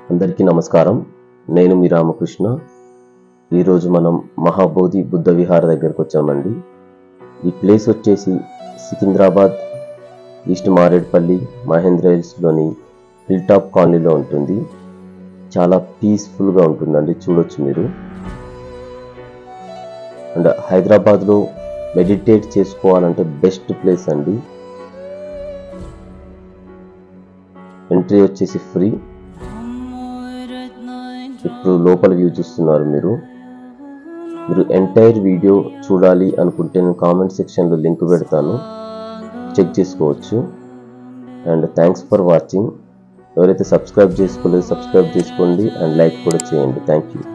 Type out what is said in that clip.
అందరికీ నమస్కారం నేను మీ రామకృష్ణ ఈరోజు మనం మహాబోధి బుద్ధ విహార దగ్గరకు వచ్చామండి ఈ ప్లేస్ వచ్చేసి సికింద్రాబాద్ ఈస్ట్ మారేడ్పల్లి మహేంద్ర హిల్స్లోని హిల్ టాప్ కాలనీలో ఉంటుంది చాలా పీస్ఫుల్గా ఉంటుందండి చూడొచ్చు మీరు అండ్ హైదరాబాద్లో మెడిటేట్ చేసుకోవాలంటే బెస్ట్ ప్లేస్ అండి ఎంట్రీ వచ్చేసి ఫ్రీ ఇప్పుడు లోపల వ్యూ చూస్తున్నారు మీరు మీరు ఎంటైర్ వీడియో చూడాలి అనుకుంటే నేను కామెంట్ సెక్షన్లో లింక్ పెడతాను చెక్ చేసుకోవచ్చు అండ్ థ్యాంక్స్ ఫర్ వాచింగ్ ఎవరైతే సబ్స్క్రైబ్ చేసుకోలేదు సబ్స్క్రైబ్ చేసుకోండి అండ్ లైక్ కూడా చేయండి థ్యాంక్ యూ